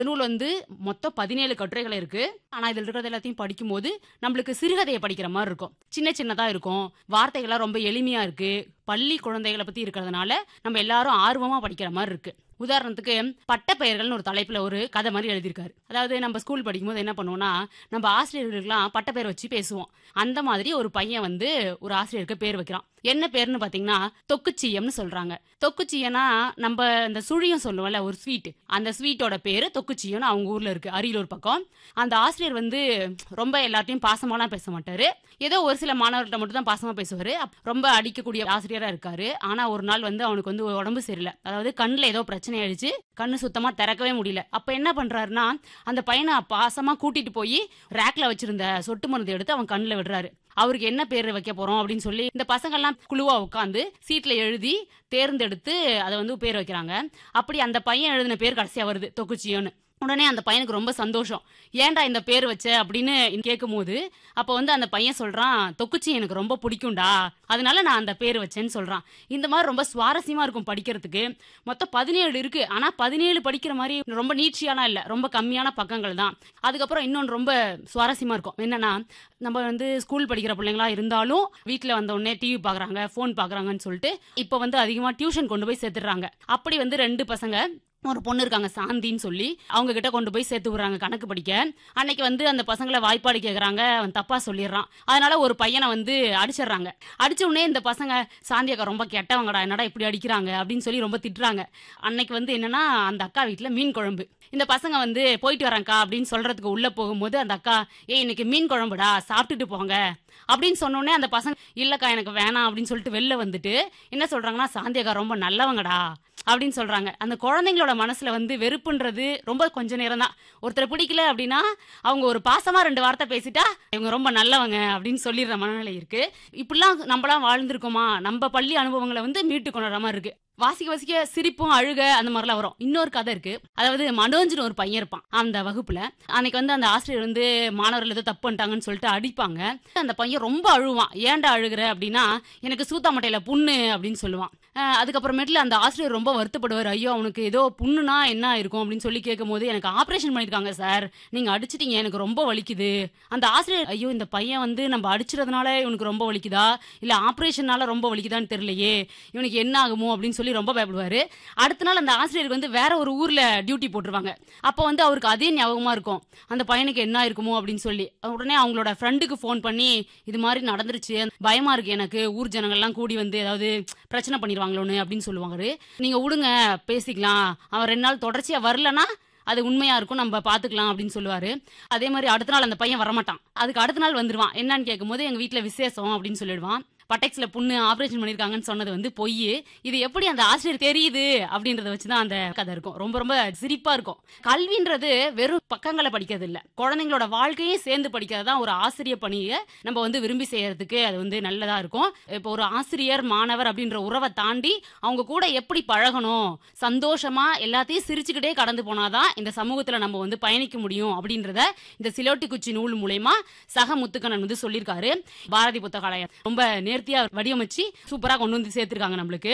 நூல் வந்து மொத்தம் பதினேழு கட்டுரைகள் இருக்கு ஆனா இதுல இருக்கிறது எல்லாத்தையும் படிக்கும்போது நம்மளுக்கு சிறுகதையை படிக்கிற மாதிரி இருக்கும் சின்ன சின்னதா இருக்கும் வார்த்தைகள்லாம் ரொம்ப எளிமையா இருக்கு பள்ளி குழந்தைகளை பத்தி இருக்கிறதுனால நம்ம எல்லாரும் ஆர்வமா படிக்கிற மாதிரி இருக்கு உதாரணத்துக்கு பட்டப்பெயர்கள்னு ஒரு தலைப்புல ஒரு கதை மாதிரி எழுதியிருக்காரு அதாவது நம்ம ஸ்கூல் படிக்கும்போது என்ன பண்ணுவோம்னா நம்ம ஆசிரியர்களுக்கெல்லாம் பட்டப்பெயர் வச்சு பேசுவோம் அந்த மாதிரி ஒரு பையன் வந்து ஒரு ஆசிரியருக்கு பேர் வைக்கிறான் என்ன பேர்னு பாத்தீங்கன்னா தொக்குச்சியம்னு சொல்றாங்க தொக்குச்சியனா நம்ம இந்த சுழியம் சொல்லுவோம்ல ஒரு ஸ்வீட் அந்த ஸ்வீட்டோட பேரு தொக்குச்சியம்னு அவங்க ஊர்ல இருக்கு அரியலூர் பக்கம் அந்த ஆசிரியர் வந்து ரொம்ப எல்லாத்தையும் பாசமாலாம் பேச மாட்டாரு ஏதோ ஒரு சில மாணவர்கிட்ட மட்டும் தான் பாசமா பேசுவாரு அப்- ரொம்ப அடிக்கக்கூடிய ஆசிரியரா இருக்காரு ஆனா ஒரு நாள் வந்து அவனுக்கு வந்து உடம்பு சரியில்லை அதாவது கண்ணுல ஏதோ பிரச்சனை ஆயிடுச்சு கண்ணு சுத்தமா திறக்கவே முடியல அப்ப என்ன பண்றாருன்னா அந்த பையனை பாசமா கூட்டிட்டு போய் ரேக்ல வச்சிருந்த சொட்டு மருந்து எடுத்து அவன் கண்ணுல விடுறாரு அவருக்கு என்ன பேர் வைக்க போறோம் அப்படின்னு சொல்லி இந்த பசங்க எல்லாம் குழுவா உட்காந்து சீட்ல எழுதி தேர்ந்தெடுத்து அதை வந்து பேர் வைக்கிறாங்க அப்படி அந்த பையன் எழுதின பேர் கடைசியா வருது தொக்குச்சியோன்னு உடனே அந்த பையனுக்கு ரொம்ப சந்தோஷம் ஏன்டா இந்த பேர் வச்ச அப்படின்னு கேட்கும்போது அப்ப வந்து அந்த பையன் சொல்றான் தொக்குச்சி எனக்கு ரொம்ப பிடிக்கும்டா அதனால நான் அந்த பேர் வச்சேன்னு சொல்றான் இந்த மாதிரி ரொம்ப சுவாரஸ்யமா இருக்கும் படிக்கிறதுக்கு மொத்தம் பதினேழு இருக்கு ஆனா பதினேழு படிக்கிற மாதிரி ரொம்ப நீட்சியாலாம் இல்ல ரொம்ப கம்மியான பக்கங்கள் தான் அதுக்கப்புறம் இன்னொன்று ரொம்ப சுவாரஸ்யமா இருக்கும் என்னன்னா நம்ம வந்து ஸ்கூல் படிக்கிற பிள்ளைங்களா இருந்தாலும் வீட்டில் வந்த உடனே டிவி பார்க்குறாங்க ஃபோன் பார்க்குறாங்கன்னு சொல்லிட்டு இப்போ வந்து அதிகமாக டியூஷன் கொண்டு போய் சேர்த்துடுறாங்க அப்படி வந்து ரெண்டு பசங்க ஒரு பொண்ணு இருக்காங்க சாந்தின்னு சொல்லி அவங்க கிட்ட கொண்டு போய் சேர்த்து விடுறாங்க கணக்கு படிக்க அன்னைக்கு வந்து அந்த பசங்களை வாய்ப்பாடு கேக்குறாங்க அவன் தப்பா சொல்லிடுறான் அதனால ஒரு பையனை வந்து அடிச்சிடுறாங்க அடிச்ச உடனே இந்த பசங்க சாந்தி அக்கா ரொம்ப கெட்டவங்கடா என்னடா இப்படி அடிக்கிறாங்க அப்படின்னு சொல்லி ரொம்ப திட்டுறாங்க அன்னைக்கு வந்து என்னன்னா அந்த அக்கா வீட்டுல மீன் குழம்பு இந்த பசங்க வந்து போயிட்டு வரேன்க்கா அப்படின்னு சொல்றதுக்கு உள்ள போகும்போது அந்த அக்கா ஏய் இன்னைக்கு மீன் குழம்புடா சாப்பிட்டுட்டு போங்க அப்படின்னு சொன்ன உடனே அந்த பசங்க இல்லக்கா எனக்கு வேணாம் அப்படின்னு சொல்லிட்டு வெளில வந்துட்டு என்ன சொல்றாங்கன்னா சாந்தி அக்கா ரொம்ப நல்லவங்கடா அப்படின்னு சொல்றாங்க அந்த குழந்தைங்களோட மனசுல வந்து வெறுப்புன்றது ரொம்ப கொஞ்ச நேரம் தான் ஒருத்தரை பிடிக்கல அப்படின்னா அவங்க ஒரு பாசமா ரெண்டு வார்த்தை பேசிட்டா இவங்க ரொம்ப நல்லவங்க அப்படின்னு சொல்லிடுற மனநிலை இருக்கு இப்படிலாம் நம்மளாம் வாழ்ந்திருக்கோமா நம்ம பள்ளி அனுபவங்களை வந்து மீட்டு கொண்டுற மாதிரி இருக்கு வாசிக்க வாசிக்க சிரிப்பும் அழுக அந்த மாதிரிலாம் வரும் இன்னொரு கதை இருக்கு அதாவது மனோஜ்னு ஒரு பையன் இருப்பான் அந்த வகுப்புல அன்னைக்கு வந்து அந்த ஆசிரியர் வந்து மாணவர்கள் ஏதோ தப்பு பண்ணிட்டாங்கன்னு சொல்லிட்டு அடிப்பாங்க அந்த பையன் ரொம்ப அழுவான் ஏன்டா அழுகுற அப்படின்னா எனக்கு சூத்தா மட்டையில புண்ணு அப்படின்னு சொல்லுவான் அஹ் அதுக்கப்புறமேட்டுல அந்த ஆசிரியர் ரொம்ப வருத்தப்படுவார் ஐயோ அவனுக்கு ஏதோ புண்ணுனா என்ன இருக்கும் அப்படின்னு சொல்லி கேட்கும்போது எனக்கு ஆபரேஷன் பண்ணிருக்காங்க சார் நீங்க அடிச்சிட்டீங்க எனக்கு ரொம்ப வலிக்குது அந்த ஆசிரியர் ஐயோ இந்த பையன் வந்து நம்ம அடிச்சிறதுனால இவனுக்கு ரொம்ப வலிக்குதா இல்ல ஆபரேஷனால ரொம்ப வலிக்குதான்னு தெரியலையே இவனுக்கு என்ன ஆகுமோ அப்படின்னு சொல்லி ரொம்ப பயப்படுவாரு அடுத்த நாள் அந்த ஆசிரியருக்கு வந்து வேற ஒரு ஊர்ல டியூட்டி போட்டுருவாங்க அப்போ வந்து அவருக்கு அதே ஞாபகமா இருக்கும் அந்த பையனுக்கு என்ன இருக்குமோ அப்படின்னு சொல்லி உடனே அவங்களோட ஃப்ரெண்டுக்கு ஃபோன் பண்ணி இது மாதிரி நடந்துருச்சு பயமா இருக்கு எனக்கு ஊர் ஜனங்கள்லாம் கூடி வந்து ஏதாவது பிரச்சனை பண்ணிடுவாங்களோன்னு அப்படின்னு சொல்லுவாங்க நீங்க விடுங்க பேசிக்கலாம் அவன் ரெண்டு நாள் தொடர்ச்சியா வரலனா அது உண்மையா இருக்கும் நம்ம பாத்துக்கலாம் அப்படின்னு சொல்லுவாரு அதே மாதிரி அடுத்த நாள் அந்த பையன் வரமாட்டான் அதுக்கு அடுத்த நாள் வந்துருவான் என்னன்னு கேட்கும்போது எங்க வீட்ல விசேஷம் அப்படின்னு சொல்லிடுவான் பட்டெக்ஸ்ல புண்ணு ஆபரேஷன் பண்ணிருக்காங்கன்னு சொன்னது வந்து பொய் இது எப்படி அந்த ஆசிரியர் தெரியுது அப்படின்றத வச்சுதான் அந்த கதை இருக்கும் ரொம்ப ரொம்ப சிரிப்பா இருக்கும் கல்வின்றது வெறும் பக்கங்களை படிக்கிறது இல்ல குழந்தைங்களோட வாழ்க்கையும் சேர்ந்து படிக்கிறது தான் ஒரு ஆசிரியர் பணியை நம்ம வந்து விரும்பி செய்யறதுக்கு அது வந்து நல்லதா இருக்கும் இப்போ ஒரு ஆசிரியர் மாணவர் அப்படின்ற உறவை தாண்டி அவங்க கூட எப்படி பழகணும் சந்தோஷமா எல்லாத்தையும் சிரிச்சுக்கிட்டே கடந்து போனாதான் இந்த சமூகத்துல நம்ம வந்து பயணிக்க முடியும் அப்படின்றத இந்த சிலோட்டி குச்சி நூல் மூலயமா சக முத்துக்கண்ணன் வந்து சொல்லியிருக்காரு பாரதி புத்தகாலயம் ரொம்ப நேர்த்தியா வடிவமைச்சு சூப்பரா கொண்டு வந்து சேர்த்திருக்காங்க நம்மளுக்கு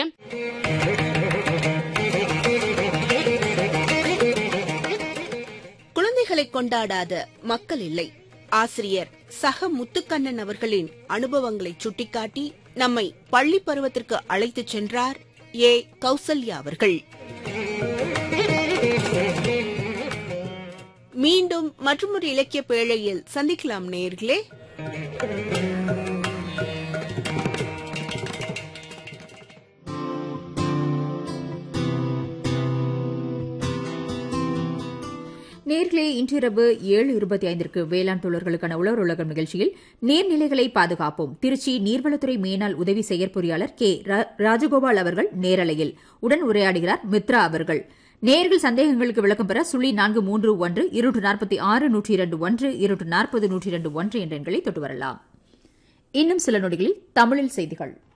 குழந்தைகளை கொண்டாடாத மக்கள் இல்லை ஆசிரியர் சக முத்துக்கண்ணன் அவர்களின் அனுபவங்களை சுட்டிக்காட்டி நம்மை பள்ளி பருவத்திற்கு அழைத்துச் சென்றார் ஏ கௌசல்யா அவர்கள் மீண்டும் மற்றொரு இலக்கிய பேழையில் சந்திக்கலாம் நேயர்களே நேர்களே இன்றிரவு ஏழு இருபத்தி ஐந்திற்கு வேளாண் தொழில்களுக்கான உழவர் உலகம் நிகழ்ச்சியில் நீர்நிலைகளை பாதுகாப்போம் திருச்சி நீர்வளத்துறை மேனாள் உதவி செயற்பொறியாளர் கே ரா- ராஜகோபால் அவர்கள் நேரலையில் உடன் உரையாடுகிறார் மித்ரா அவர்கள் நேர்கள் சந்தேகங்களுக்கு விளக்கம் பெற சுழி நான்கு மூன்று ஒன்று இருநூற்று நாற்பத்தி ஆறு நூற்றி இரண்டு ஒன்று இருநூற்று நாற்பது நூற்றி இரண்டு ஒன்று என்ற எண்களை தொட்டு வரலாம் இன்னும் சில நொடிகளில் தமிழில் செய்திகள்